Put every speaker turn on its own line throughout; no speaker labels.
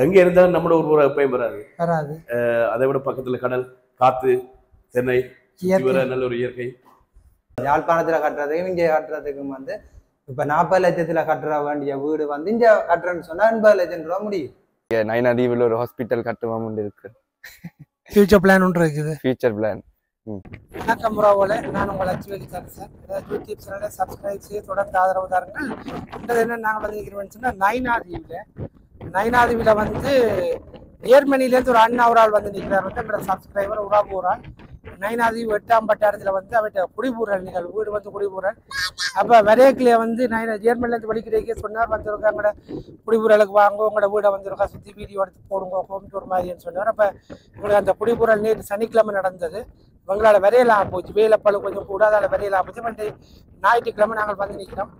எங்க இருந்தாலும் நம்மளோட ஒரு ஊரா எப்பயும் வராது
வராது
அஹ் அதை விட பக்கத்துல கடல் காத்து சென்னை சுத்தி
இயற்கை.
வர நல்ல ஒரு இயற்கை
யாழ்ப்பாணத்துல கட்டுறதுக்கும் இங்க கட்டுறதுக்கும் வந்து இப்ப நாற்பது லட்சத்துல கட்டுற வேண்டிய வீடு வந்து இங்க கட்டுறேன்னு சொன்னா எண்பது லட்சம் ரூபா முடியும்
நயனாதீவில் ஒரு ஹாஸ்பிட்டல் கட்டுவோம் இருக்கு
ஃபியூச்சர் பிளான் ஒன்று இருக்குது
ஃபியூச்சர் பிளான்
வணக்கம் உறவுகளே நான் உங்கள் லட்சுமி சார் சார் ஏதாவது யூடியூப் சேனலை சப்ஸ்கிரைப் செய்து தொடர்ந்து ஆதரவு தாருங்கள் இன்றது என்ன நாங்கள் வந்து இருக்கிறோம்னு சொன்னால் நைனாதீவில் நைனாதீவில் வந்து ஜெர்மனிலேருந்து ஒரு அண்ணா ஒரு ஆள் வந்து நிற்கிறார் வந்து எங்களோட சப்ஸ்கிரைபர் உறாவு ஒரு ஆள் நைனாதீவு எட்டாம் பட்டாரத்தில் வந்து அவர்கிட்ட குடிபூரல் நிகழ்வு வீடு வந்து குடிபூரல் அப்போ வரையக்கிலே வந்து நைனா ஜெர்மனிலேருந்து வலிக்கிறேக்கே சொன்னார் வந்திருக்கா எங்களோட குடிபூரலுக்கு வாங்க உங்களோட வீடை வந்திருக்கா சுற்றி வீடியோ எடுத்து போடுங்க ஹோம் டூர் மாதிரின்னு சொன்னார் அப்போ எங்களுக்கு அந்த குடிபூரல் நேற்று சனிக்கிழமை நடந்தது எங்களால விரையலாம் போச்சு வேலைப்பழு கொஞ்சம் கூட அதால விரையலாம் போச்சு வந்து ஞாயிற்றுக்கிழமை நாங்கள் வந்து நிற்கிறோம்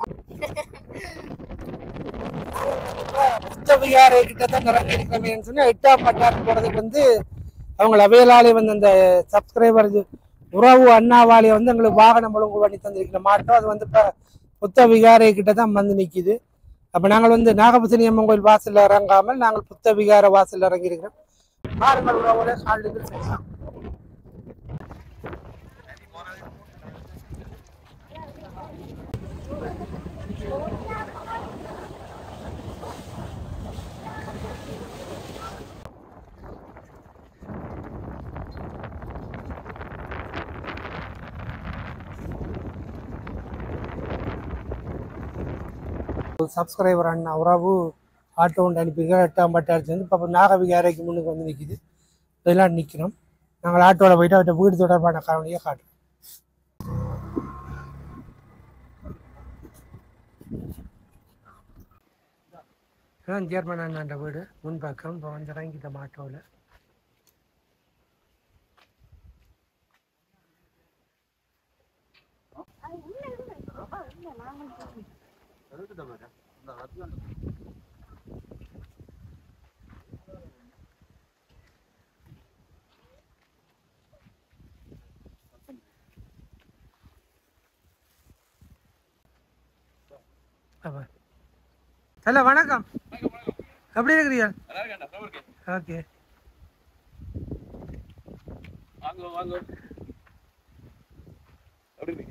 புத்தவிகாரை கிட்ட தான் நிறங்கி இருக்கிறோமேன்னு சொன்னா எட்டாம் பட்டார் போறதுக்கு வந்து அவங்க அவையலாலே வந்து அந்த சப்ஸ்கிரைபர் உறவு அண்ணாவாலே வந்து எங்களுக்கு வாகனம் ஒழுங்கு பண்ணி தந்திருக்கிற மாட்டோம் அது வந்து இப்போ புத்த விகாரை கிட்ட தான் வந்து நிக்குது அப்ப நாங்கள் வந்து நாகபூசணி அம்மன் கோயில் வாசல்ல இறங்காமல் நாங்கள் புத்த விகார வாசல்ல இறங்கி இருக்கிறோம் பாருங்கள் உறவுகளே காலையில் செய்யலாம் சப்ஸ்கிரைபர் அண்ணா உறவு ஆட்டோ ஒன்று அனுப்பியிருக்காரு எட்டாம் பட்டாச்சு வந்து இப்போ நாகவிகாரைக்கு முன்னுக்கு வந்து நிற்கிது இதெல்லாம் நிற்கிறோம் நாங்கள் ஆட்டோவில் போயிட்டு அவர்கிட்ட வீடு தொடர்பான காரணியை காட்டுறோம் இதுதான் ஜெர்மன் அண்ணாண்ட வீடு முன்பக்கம் இப்போ வந்து இறங்கிட்டோம் ஆட்டோவில் ஹலோ வணக்கம் எப்படி இருக்கிறீங்க ஓகே
வாங்க வாங்க எப்படி இருக்கீங்க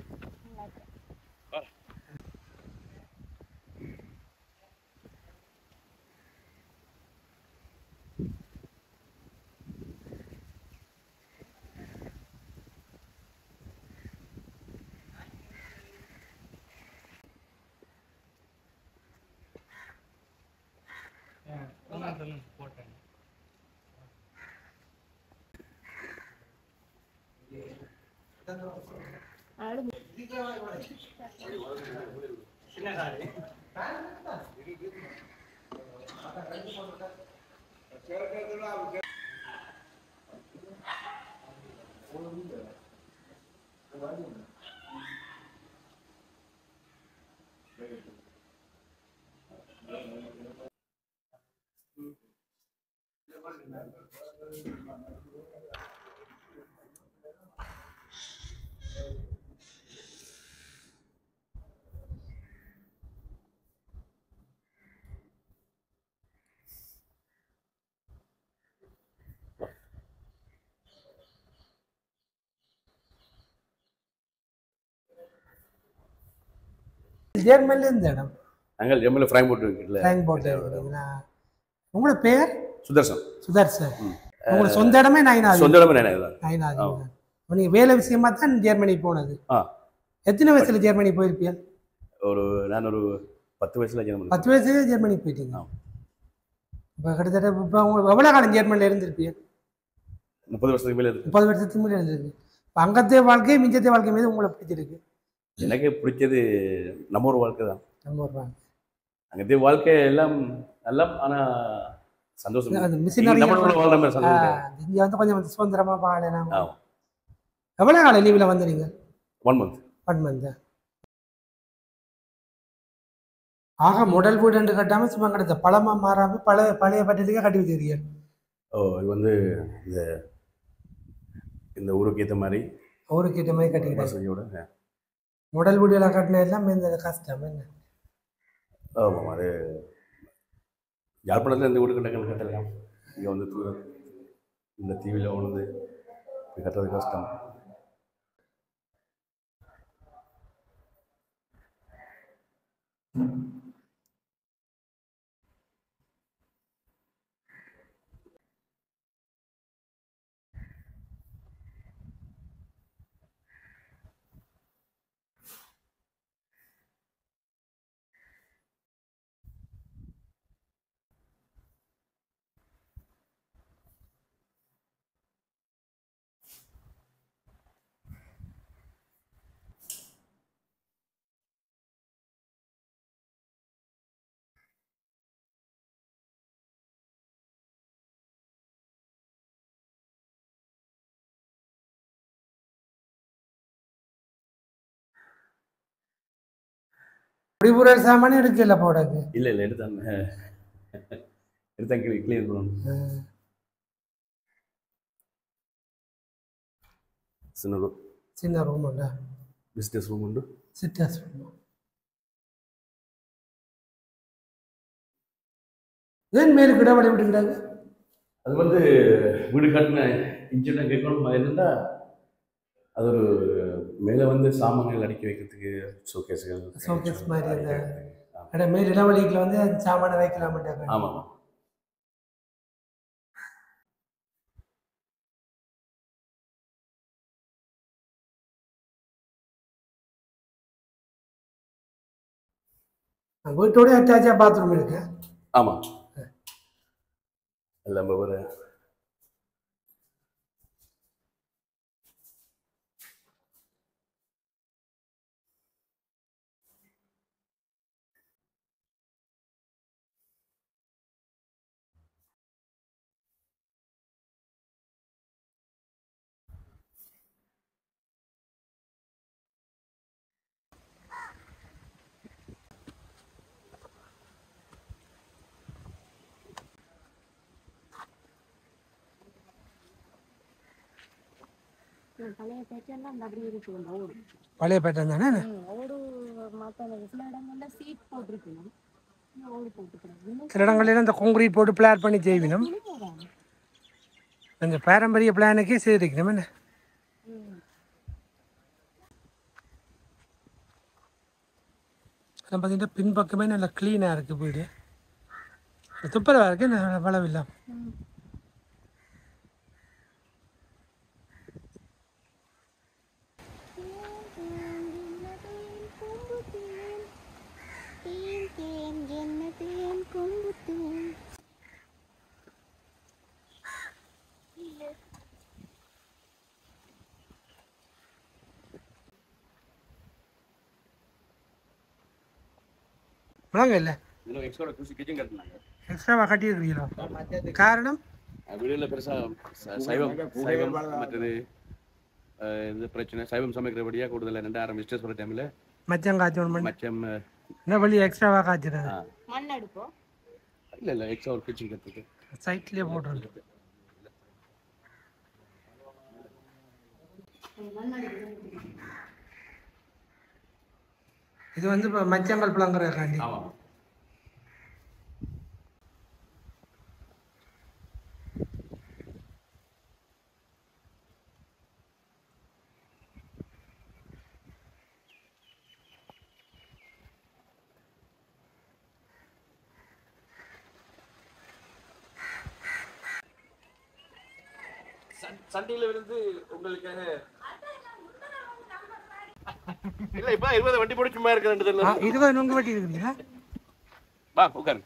ஜெர்மன்ல இந்த இடம்
நாங்கள் ஜெர்மனில் ஃப்ரைங் போட்டு இருக்குல்ல
டைம் போட்டு இருக்கிறீங்களா உங்களோட பேர்
சுதர்சன்
சுதர்சன் உங்களோட சொந்த இடமே நைனாதி
சொந்த இடமே நினைவு தான்
நைனாதி
ஆமா.
நீங்க வேலை விஷயமா தான் ஜெர்மனி போனது
ஆ.
எத்தனை வயசுல ஜெர்மனி போயிருப்பீங்க
ஒரு நான் ஒரு பத்து வயசுல ஜெர்மனி
பத்து வயசுல ஜெர்மனி போயிட்டீங்க
ஆமா.
இப்போ கிட்டத்தட்ட இப்போ உங்களுக்கு எவ்வளோ காலம் ஜெர்மனியில் இருந்திருப்பீங்க
முப்பது வருஷத்துக்கு மேலே இருக்கு
முப்பது வருஷத்துக்கு முன்னாடி இருந்திருக்கு இப்போ அங்கத்தே வாழ்க்கை மிஞ்சத்தே வாழ்க்கை மீது உங்களை பிடிச்சிருக்கு
எனக்கு பிடிச்சது நம்ம ஒரு வாழ்க்கை தான்
நம்ம ஒரு வாழ்க்கை.
அங்கத்தே வாழ்க்கை எல்லாம் எல்லாம் ஆனா சந்தோஷம்
அது
இங்க
மிஷினரி
நம்மளோட வாழ்ற மாதிரி சந்தோஷம் கிடையாது.
இங்கே வந்து கொஞ்சம் வந்து சுதந்திரமா வாழலாம்
ஆமா.
எவ்வளோ காலம் லீவில் வந்து நீங்கள்
ஒன் மந்த்
ஒன் மந்த் ஆக முதல் வீடு என்று கட்டாமல் சும்மா கிடைத்த பழமா மாறாம பழைய பழைய பட்டத்துக்கே கட்டி வச்சிருக்கீங்க
ஓ இது வந்து இந்த இந்த ஊருக்கு ஏற்ற மாதிரி
ஊருக்கு ஏற்ற மாதிரி கட்டிக்கிறேன்
வசதியோட
முதல் வீடுலாம் கட்டின எல்லாம் இந்த கஷ்டம் என்ன
ஆமாம் அது யாழ்ப்பாணத்தில் இந்த வீடு கட்ட கட்டலாம் இங்கே வந்து தூர இந்த தீவில் வந்து இது கட்டுறது கஷ்டம்
குடிபுரல் சாமானே எடுக்கல போடக்கு
இல்லை இல்லை எடுத்தாங்க எடுத்தாங்க கிளியர் பண்ணணும் சின்ன ரூம்
சின்ன ரூம் உண்டா
பிஸ்னஸ் ரூம் உண்டு
சிட்டாஸ் ரூம் ஏன் மேலுக்கு இடவழி விட்டுக்கிறாங்க
அது வந்து வீடு கட்டின இன்ஜினியர் கேட்கணும் என்னென்னா அது ஒரு மேலே வந்து சாமான்கள் அடுக்கி வைக்கிறதுக்கு ஷோகேஸுகள்
Showcase மாதிரி அந்த அட மேல் இடவழிக்குள்ள வந்து அந்த சாமானை வைக்கலாமாட்டாங்க
ஆமாம்
வீட்டோட அட்டாச்சா பாத்ரூம் இருக்கு
ஆமாம் எல்லாம் ஒரு
பழைய பேச்செல்லாம் அப்படி இருக்கு இந்த ஓடு
பழைய பேட்டன் தானே
ம், ஓடு மற்ற சில இடங்கள்ல சீட் போட்டிருக்கணும் இந்த ஓடு போட்டுக்கிறோம்
சில இடங்கள்ல இந்த கான்கிரீட் போட்டு பிளான் பண்ணி செய்வினோம் அந்த பாரம்பரிய பிளானுக்கே செய்திருக்கணும் என்ன அதான் பார்த்தீங்கன்னா பின்பக்கமே நல்லா க்ளீனாக இருக்குது வீடு துப்புரவாக இருக்கு நல்ல வளவில்லை முழங்க இல்லை
இதில் எக்ஸ்ட்ரா குசி கிச்சன் கட்டினாங்க
எக்ஸ்ட்ராவாக கட்டியிருக்கிறீங்களா காரணம்
வீடுகளில் பெருசாக சைவம் சைவம் மற்றது அஹ், இந்த பிரச்சனை சைவம் சமைக்கிறபடியாக கூடுதலாக ரெண்டாயிரம் மிஸ்டர்ஸ் வர டைமில்
மச்சம் காய்ச்சல் பண்ணி
மச்சம்
என்ன வழி எக்ஸ்ட்ராவாக காய்ச்சிடுறது
மண் அடுப்போம்
இல்லை இல்லை எக்ஸ்ட்ரா ஒரு கிச்சன் கற்றுக்கு
சைட்லேயே போட்டுருக்கு இது வந்து இப்போ மச்சங்கள் பிளங்குறதுக்காண்டி
ஆமாம் சண்டையில் இருந்து உங்களுக்காக இல்ல இப்ப இருபது வண்டி போட்டு சும்மா இருக்க ரெண்டு
ஆ, இருபது நுங்கு வெட்டி இருக்குங்களா
வா உட்காரு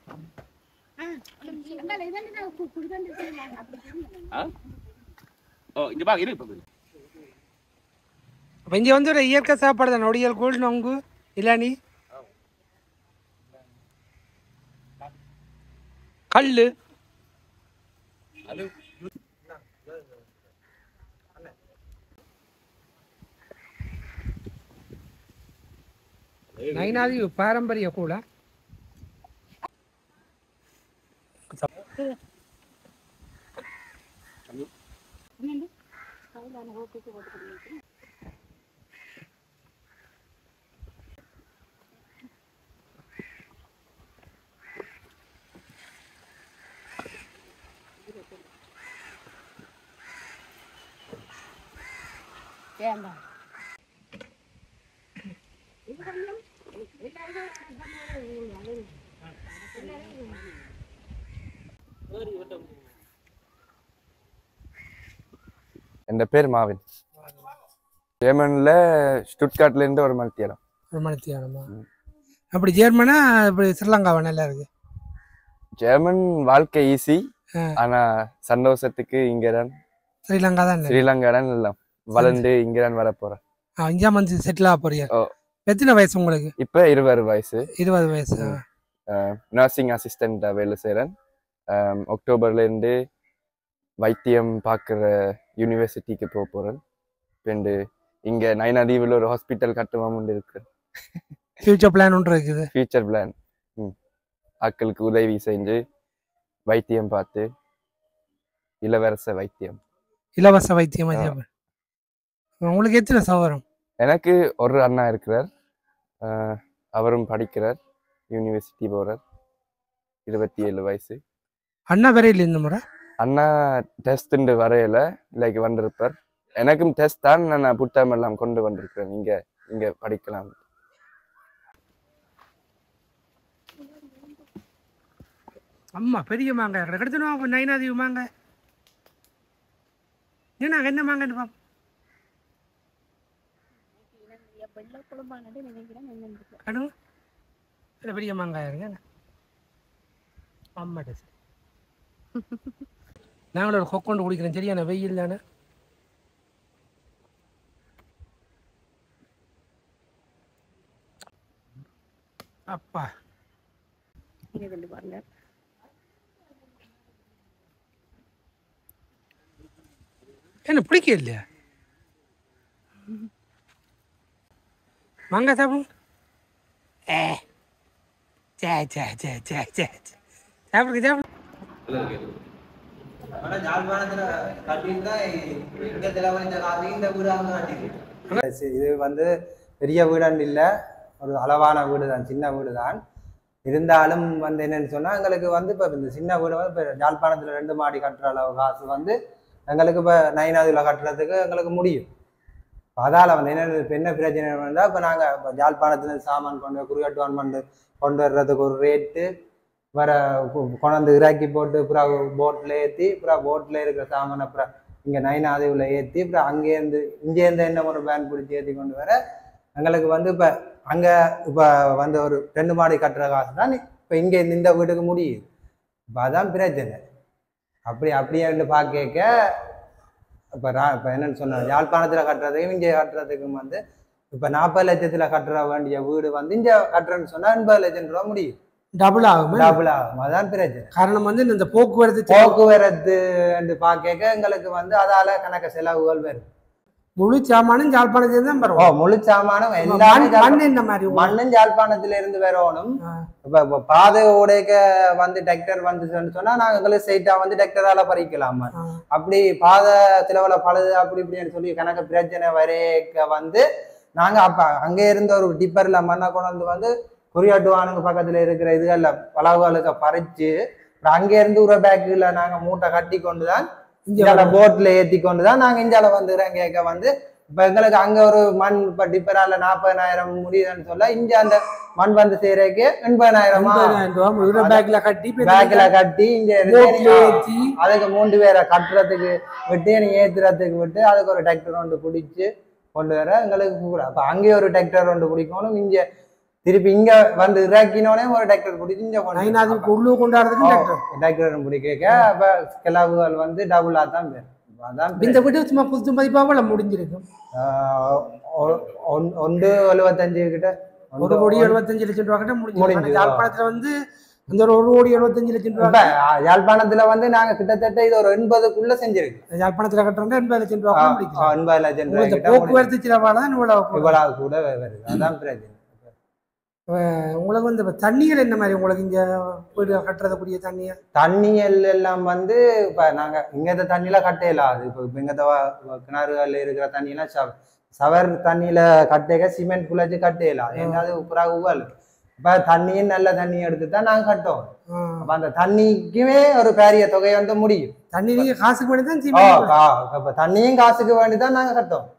ஆ? ஓ இங்க பா இரு இப்ப இரு.
இப்போ இங்கே வந்து ஒரு இயற்கை சாப்பாடு தான் நொடியல் கூழ் நொங்கு இளநி கல் நைனாதி பாரம்பரிய கூட
வேண்டாம்
என் பேர் மாவின் ஜெர்மன்ல ஸ்டுட்கார்ட்ல இருந்து ஒரு மல்டியலம்
ஒரு மணித்தியானமா அப்படி ஜெர்மனா இப்படி ஸ்ரீலங்காவா நல்லா இருக்கு
ஜெர்மன் வாழ்க்கை ஈஸி
ஆ.
ஆனா சந்தோஷத்துக்கு இங்கதான்
ஸ்ரீலங்கா தான்
ஸ்ரீலங்கா தான் எல்லாம் வளர்ந்து இங்கதான் வர போறேன்
அஞ்சா வந்து செட்டில் ஆக போறியா
ஓ.
எத்தனை வயசு உங்களுக்கு
இப்ப இருபது வயசு
இருபது வயசு
நர்சிங் அசிஸ்டண்டா வேலை செய்கிறேன் அக்டோபர்ல இருந்து வைத்தியம் பார்க்குற யூனிவர்சிட்டிக்கு போக போகிறேன் ரெண்டு இங்க நைனாதீவில் ஒரு ஹாஸ்பிட்டல் கட்டுவோம்னு இருக்கு
ஃபியூச்சர் பிளான் ஒன்று இருக்குது
ஃபியூச்சர் பிளான் ம் ஆட்களுக்கு உதவி செஞ்சு வைத்தியம் பார்த்து இளவரச வைத்தியம்
இலவச வைத்தியம் மதியம் உங்களுக்கு எத்தனை சவரம்
எனக்கு ஒரு அண்ணா இருக்கிறார் அஹ், அவரும் படிக்கிறார் யூனிவர்சிட்டி போகிறார் இருபத்தி ஏழு வயசு
அண்ணா வரையில் இந்த முறை
அண்ணா டெஸ்ட் வரையில லைக் வந்திருப்பார் எனக்கும் டெஸ்ட் தான் நான் புத்தகம் எல்லாம் கொண்டு வந்திருக்கிறேன் இங்க இங்க படிக்கலாம்
அம்மா பெரிய மாங்காய் கிடைக்கணும் அப்போ நைனாதீவு மாங்காய் ஏன்னா என்ன மாங்காய்னு பாப்போம்
வெள்ளை குழம்பானது நினைக்கிறேன் என்னன்னு
கடுங்க இல்லை பெரிய மாங்காய் இருங்க அம்மா டேஸ் நாங்களும் ஒரு கொக்கொண்டு குடிக்கிறேன் சரியான வெயில் தானே அப்பா
இங்கே கொண்டு பாருங்க
என்ன பிடிக்க இல்லையா மாங்காய் சாப்பிடும் ஏ சே சே சே சே சே சாப்பிடுங்க சாப்பிடு
ஆனா யாழ்ப்பாணத்துல கட்டியிருந்தா இந்த தலைவர் இந்த காலத்துக்கு இந்த வீடாக கட்டியிருக்கு சரி, இது வந்து பெரிய வீடாண்டு இல்லை ஒரு அளவான வீடு தான் சின்ன வீடு தான் இருந்தாலும் வந்து என்னன்னு சொன்னா எங்களுக்கு வந்து இப்போ இந்த சின்ன வீடு வந்து இப்போ யாழ்ப்பாணத்துல ரெண்டு மாடி கட்டுற அளவு காசு வந்து எங்களுக்கு இப்போ நைனாதுல கட்டுறதுக்கு எங்களுக்கு முடியும் இப்ப அதால வந்து என்ன இப்ப என்ன பிரச்சனை வந்தால் இப்போ நாங்கள் இப்போ யாழ்ப்பாணத்துல சாமான் கொண்டு போய் குறுகட்டுவான் பண்ணு கொண்டு வர்றதுக்கு ஒரு ரேட்டு வர கு- கொண்டாந்து இறக்கி போட்டு அப்புறம் போட்டில் ஏற்றி அப்புறம் போட்டில் இருக்கிற சாமான் அப்புறம் இங்கே நைனாதேவில் ஏற்றி அப்புறம் அங்கேருந்து இங்கேருந்து என்ன ஒரு பேன் பிடிச்சி ஏற்றி கொண்டு வர எங்களுக்கு வந்து இப்போ அங்கே இப்போ வந்து ஒரு ரெண்டு மாடி கட்டுற காசு தான் இப்போ இங்கே இந்த வீட்டுக்கு முடியுது இப்போ அதான் பிரச்சனை அப்படி அப்படியே பார்க்க இப்போ ரா இப்போ என்னன்னு சொன்ன யாழ்ப்பாணத்தில் கட்டுறதுக்கும் இங்கே கட்டுறதுக்கும் வந்து இப்போ நாற்பது லட்சத்தில் கட்டுற வேண்டிய வீடு வந்து இங்கே கட்டுறேன்னு சொன்னால் எண்பது லட்சம் ரூபா முடியும்
டபுள் ஆகும்
டபுள் ஆகும் அதான் பிரச்சனை
காரணம் வந்து இந்த போக்குவரத்து செலவு
போக்குவரத்து பார்க்க எங்களுக்கு வந்து அதால கணக்கு செலவுகள் வரும்
முழு சாமானும் ஜாழ்ப்பாணத்துல தான்
ஓ
பரவும்
முழு சாமானும்
மண்
எல்லாமே
மண்
ஜாழ்ப்பா-
என்ன மாதிரி உங்களுக்கு?
மண்ணும் ஜாழ்ப்பாணத்துல இருந்து வரணும்
ஆ.
இப்ப இப்ப பாதை உடைக்க வந்து டிராக்டர் வந்துச்சுன்னு சொன்னா நாங்க எங்களுக்கு ஸ்ட்ரைட்டா வந்து டிராக்டரால பறிக்கலாம்
ஆ.
அப்படி பாதை திலவல பழுது அப்படி இப்படின்னு சொல்லி கணக்கு பிரச்சனை வரைக்க வந்து நாங்க அப்ப அங்க இருந்த ஒரு டிப்பர்ல மண்ணை கொண்டு வந்து வந்து குறியாட்டுவானுங்க பக்கத்துல இருக்கிற இதுகள்ல பலவுகளுக்கு பறிச்சு அப்புறம் அங்க இருந்து ஒரு பேக்குல நாங்க மூட்டை கட்டி கொண்டு தான்
இங்க
இங்கால போட்ல ஏத்தி கொண்டு தான் நாங்க இஞ்சால வந்துடுறோம் கேட்க வந்து இப்ப எங்களுக்கு அங்க ஒரு மண் இப்ப டிப்பரால நாற்பதாயிரம் முடியுதுன்னு சொல்ல இங்க அந்த மண் வந்து செய்யறதுக்கு எண்பதாயிரமா
எண்பதாயிரம் ரூபாய் முழு பேக்ல கட்டி இப்ப
பேக்ல கட்டி இங்க இருந்து
போட்ல
நீங்க
ஏத்தி
அதுக்கு மூன்று பேரை கட்டுறதுக்கு விட்டு நீ ஏத்துறதுக்கு விட்டு அதுக்கு ஒரு டிராக்டர் ஒன்று பிடிச்சு கொண்டு வர எங்களுக்கு கூட அப்ப அங்கே ஒரு டிராக்டர் ஒன்று பிடிக்கணும் இங்க திருப்பி இங்க வந்து இறக்கினோடனே ஒரு டிராக்டர் பிடிச்சி இங்க கொண்டு
நைனாதுக்கு உள்ளு கொண்டாடுறதுக்கு டாக்டர்
டிராக்டர் பிடிக்க அப்ப கிளவுகள் வந்து டபுளா தான் பேர் அதான்
இந்த வீட்டு சும்மா புது மதிப்பாக முடிஞ்சிருக்கும்
ஆஹ் ஒ- ஒன்- ஒன்று எழுபத்தஞ்சு கிட்ட
ஒரு
ஒன்று-
கோடி எழுபத்தஞ்சு லட்சம் ரூபா கிட்ட முடிஞ்சிருக்கும்
முடிஞ்சுது.
ஆனா யாழ்ப்பாணத்துல வந்து அந்த ஒரு ஒரு கோடி எழுபத்தஞ்சு லட்சம்
இப்ப
ரூபா
ஆஹ் யாழ்ப்பாணத்துல வந்து நாங்க கிட்டத்தட்ட இது ஒரு எண்பதுக்குள்ள செஞ்சிருக்கு
யாழ்ப்பாணத்துல கட்டுறவங்க எண்பது லட்சம் ரூபா
ஆஹ்
முடிக்கலாம்
எண்பது லட்சம்
உங்களுக்கு
ரூபாய்
இந்த
கிட்ட முடிஞ்சுது.
போக்குவரத்து செலவால தான் இவ்வளவு
இவ்வளவு கூட வருது அதான் பிரச்சனை
உங்களுக்கு வந்து இப்ப தண்ணிகள் என்ன மாதிரி உங்களுக்கு இங்க வீடு கட்டுறதுக்குரிய தண்ணியை
தண்ணிகள் எல்லாம் வந்து இப்ப நாங்க இங்கத்த தண்ணியில கட்டையில அது இப்போ இப்ப இங்கத்த வ- கிணறுகள்ல இருக்கிற தண்ணியெல்லாம் சவ சவர் தண்ணியில கட்டைக்க சிமெண்ட் குழச்சி கட்டையில என்னது உப்புரா உவல் இப்ப தண்ணியும் நல்ல தண்ணி எடுத்து தான் நாங்க கட்டோம்
ஆ.
அப்ப அந்த தண்ணிக்குமே ஒரு பெரிய தொகை வந்து முடியும்
தண்ணி நீங்க காசுக்கு வேண்டி தான்
ஓ,
சிமெண்ட்
கா- இப்ப தண்ணியும் காசுக்கு வேண்டி தான் நாங்க கட்டோம்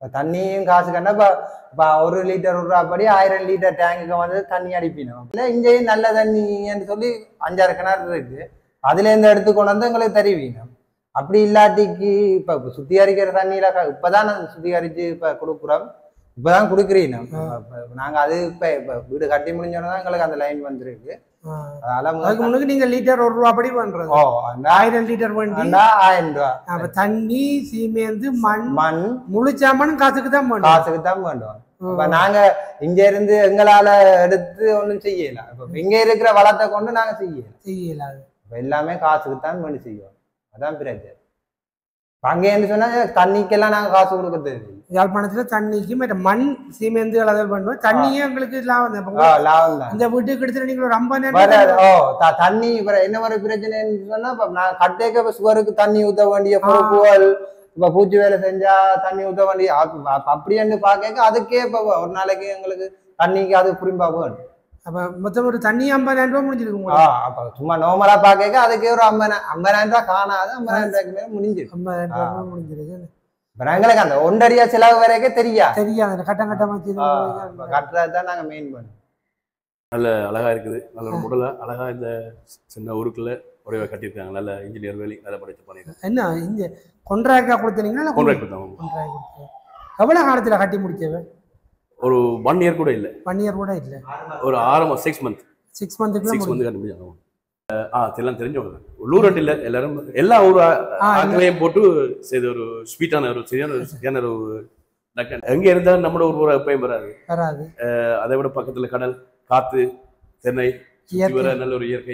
இப்போ தண்ணியும் காசு கண்டா இப்போ இப்போ ஒரு லிட்டர் ஒரு ரூபாப்படி ஆயிரம் லிட்டர் டேங்குக்கு வந்து தண்ணி அடிப்பினோம் இல்லை இங்கேயும் நல்ல தண்ணின்னு சொல்லி அஞ்சாறு கிணறு இருக்கு அதுலேருந்து எடுத்து கொண்டு வந்து எங்களுக்கு தருவீங்க அப்படி இல்லாட்டிக்கு இப்போ சுத்திகரிக்கிற தண்ணியில க- இப்பதான் நாங்க சுத்திகரிச்சு இப்போ கொடுக்குறோம் இப்பதான் கொடுக்குறீங்க நாங்க அது இப்போ இப்போ வீடு கட்டி முடிஞ்சோன்னா தான் எங்களுக்கு அந்த லைன் வந்திருக்கு
ஆ.
அதனால
அதுக்கு
முதல்ல-
முன்னுக்கு நீங்க லிட்டர் ஒரு ரூபா படி பண்றது
ஓ அந்த
ஆயிரம் லிட்டர் வண்டி
அந்த ஆயிரம் ரூபா
அப்ப தண்ணி சீமேந்து மண்
மண்
முழு சாமான் காசுக்கு தான் பண்ணும்
காசுக்கு தான் வேண்டும் இப்ப நாங்க இங்க இருந்து எங்களால எடுத்து ஒண்ணும் செய்யல இப்ப இங்க இருக்கிற வளத்தை கொண்டு நாங்க செய்யல
செய்யல
இப்ப எல்லாமே காசுக்கு தான் பண்ணி செய்வோம் அதான் பிரச்சனை இப்ப அங்க என்ன சொன்னா தண்ணிக்கெல்லாம் நாங்க காசு கொடுக்க தேவையில்லை
யாழ்ப்பாணத்துல தண்ணிக்கு மற்ற மண் சீமேந்து அளவில் பண்ணுவோம் தண்ணியே எங்களுக்கு லாபம் தான். இப்ப
ஆ, லாபம் தான்
இந்த வீட்டுக்கு எடுத்துட்டு நீங்க ஒரு ஐம்பது
வர
நேரம்
ஓ த- தண்ணி இப்ப என்ன மாதிரி பிரச்சனைன்னு சொன்னா இப்ப நான் கட்டேக்க இப்ப சுவருக்கு தண்ணி ஊத்த வேண்டிய பொறுப்புகள் இப்ப பூச்சி வேலை செஞ்சா தண்ணி ஊத்த வேண்டிய அப்ப- அப்ப அப்படின்னு பாக்க அதுக்கே இப்ப ஒரு நாளைக்கு எங்களுக்கு தண்ணிக்கு அது புரிம்பா வேணும்
அப்ப மொத்தம் ஒரு தண்ணி ஐம்பதாயிரம் ரூபாய் முடிஞ்சிருக்கு
ஆ,
உங்களுக்கு
அப்ப சும்மா நார்மலா பாக்க அதுக்கே ஒரு ஐம்பதாயிரம் ஐம்பதாயிரம் ரூபாய் காணாது ஐம்பதாயிரம் ரூபாய்க்கு மேல முடிஞ்சிடும்
ஐம்பதாயிரம் ரூபாய் முடிஞ்சிருக்கு
இப்ப எங்களுக்கு அந்த ஒன்றரியா செலவு வரைக்கும் தெரியாது
தெரியாது அந்த கட்டம் கட்டமா
ஆ, இப்ப கட்டுறது தான் நாங்க மெயின் பண்ணுவோம்
நல்ல அழகா இருக்குது நல்ல ஒரு முடல அழகா இந்த சின்ன ஊருக்குள்ள ஒரே கட்டியிருக்காங்க நல்ல இன்ஜினியர் வேலை நல்ல படித்து பண்ணியிருக்காங்க
என்ன இந்த கொன்றாக்கா கொடுத்தீங்களா இல்ல
கான்ட்ராக்ட் கொடுத்தாங்க
கொன்றாய் கொடுத்தீங்க எவ்வளவு காலத்துல கட்டி முடிச்சவ
ஒரு ஒன் இயர் கூட இல்லை
ஒன் இயர் கூட இல்ல
ஒரு ஆறு சிக்ஸ் மந்த்
சிக்ஸ் மந்த்துக்குள்ள
சிக்ஸ்
முடிஞ்சு
மந்த் கண்டுபிடிச்சாங்க ஆ எல்லாம் தெரிஞ்சவங்க உள்ளூர் இல்ல எல்லாரும் எல்லா ஊர்
ஆ,
ஆக்களையும் போட்டு செய்த ஒரு ஸ்வீட்டான ஒரு சரியான ஒரு சரியான ஒரு டக்கு- எங்க இருந்தாலும் நம்மளோட ஒரு ஊரை எப்பயும் வராது
வராது
அஹ் அதை விட பக்கத்துல கடல் காத்து தென்னை சுத்தி வர நல்ல ஒரு இயற்கை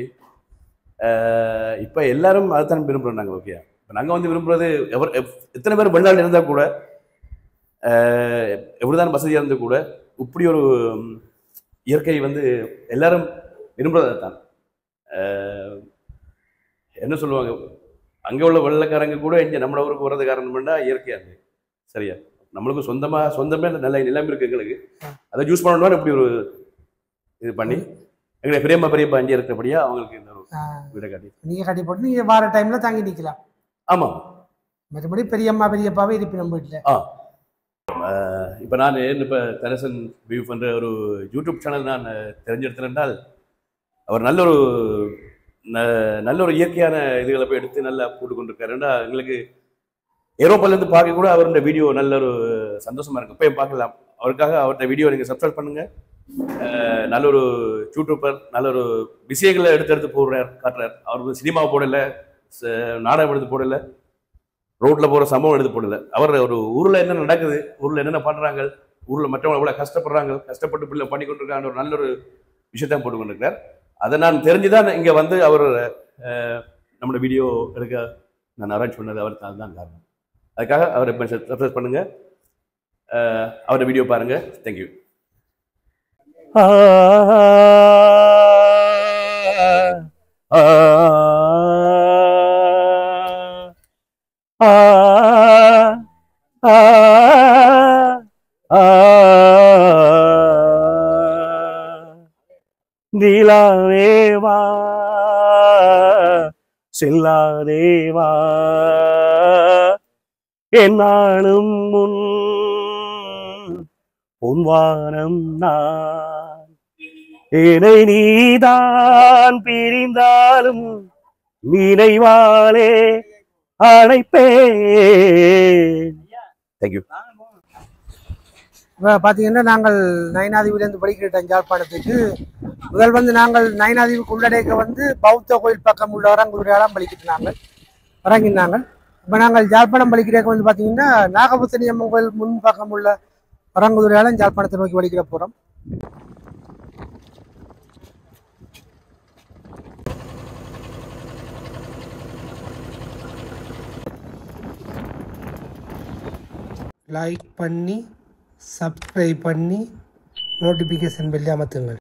அஹ் இப்ப எல்லாரும் அதுதான் விரும்புறோம் நாங்க ஓகே இப்ப நாங்க வந்து விரும்புறது எவர் எவ்- எத்தனை பேர் வெளிநாடு இருந்தா கூட அஹ் எப்படிதான் வசதியா இருந்தா கூட இப்படி ஒரு ம், இயற்கை வந்து எல்லாரும் விரும்புறது தான் என்ன சொல்லுவாங்க அங்க உள்ள வெள்ளக்காரங்க கூட இங்க நம்ம ஊருக்கு வர்றது காரணம் பண்ணா இயற்கையா இருக்கு சரியா நம்மளுக்கு சொந்தமா சொந்தமே நல்ல நிலம் இருக்கு எங்களுக்கு அதை யூஸ் பண்ணணும் இப்படி ஒரு இது பண்ணி எங்களுடைய பெரியம்மா பெரியப்பா இங்கே இருக்கிறபடியா அவங்களுக்கு இந்த ஒரு
ஆ,
வீடை காட்டி
நீங்க கட்டி போட்டு நீங்க வார டைம்ல தங்கி நிக்கலாம்
ஆமா
மற்றபடி பெரியம்மா பெரியப்பாவே இருப்பி நம்ம வீட்டுல
இப்போ நான் இப்போ தரசன் வியூ பண்ணுற ஒரு யூடியூப் சேனல் நான் தெரிஞ்செடுத்தேன்னால் அவர் நல்ல ஒரு ந- நல்ல ஒரு இயற்கையான இதுகளை போய் எடுத்து நல்லா போட்டு கொண்டிருக்காருன்னா எங்களுக்கு ஏரோப்பாலேருந்து பார்க்க கூட அவருடைய வீடியோ நல்ல ஒரு சந்தோஷமா இருக்கு போய் பார்க்கலாம் அவருக்காக அவர்கிட்ட வீடியோ நீங்கள் சப்ஸ்கிரைப் பண்ணுங்க அஹ் நல்ல ஒரு யூடியூபர் நல்ல ஒரு விஷயங்களை எடுத்து எடுத்து போடுறார் காட்டுறார் அவர் சினிமா போடல ச- நாடகம் எடுத்து போடல ரோட்ல போற சம்பவம் எடுத்து போடல அவர் ஒரு ஊர்ல என்ன நடக்குது ஊர்ல என்னென்ன பண்றாங்க ஊர்ல மற்றவங்க எவ்வளவு கஷ்டப்படுறாங்க கஷ்டப்பட்டு பிள்ளை பண்ணி கொண்டிருக்காங்க ஒரு நல்ல ஒரு விஷயத்தான் போட்டு கொண்டிருக்கிறார் அதை நான் தெரிஞ்சுதான் இங்க வந்து அவர் அஹ், நம்மளோட வீடியோ எடுக்க நான் அரேஞ்ச் பண்ணது அவர் தான் தான் காரணம் அதுக்காக அவரை சப்ஸ்கிரைப் பண்ணுங்க அஹ், அவரோட வீடியோ பாருங்க தேங்க்யூ
நிலாவேவா செல்லாதேவா என்னாலும் முன் பொன்வானம் நான் என்னை நீதான் பிரிந்தாலும் நினைவாலே அழைப்பேன்
தேங்க்யூ
இப்போ பார்த்தீங்கன்னா நாங்கள் நயனாதீவிலேருந்து படிக்கிற யாழ்ப்பாணத்துக்கு முதல் வந்து நாங்கள் நயனாதீவுக்கு உள்ளடைக்க வந்து பௌத்த கோயில் பக்கம் உள்ள வரங்குடியாலாம் பலிக்கிட்டு நாங்கள் இறங்கினாங்க இப்போ நாங்கள் யாழ்ப்பாணம் பலிக்கிறதுக்கு வந்து பார்த்தீங்கன்னா நாகபுத்தனி அம்மன் கோயில் முன் பக்கம் உள்ள வரங்குதிரையாலும் யாழ்ப்பாணத்தை நோக்கி வலிக்கிற போகிறோம் லைக் பண்ணி சப்ஸ்கிரைப் பண்ணி நோட்டிஃபிகேஷன் பெல் அமர்த்துங்கள்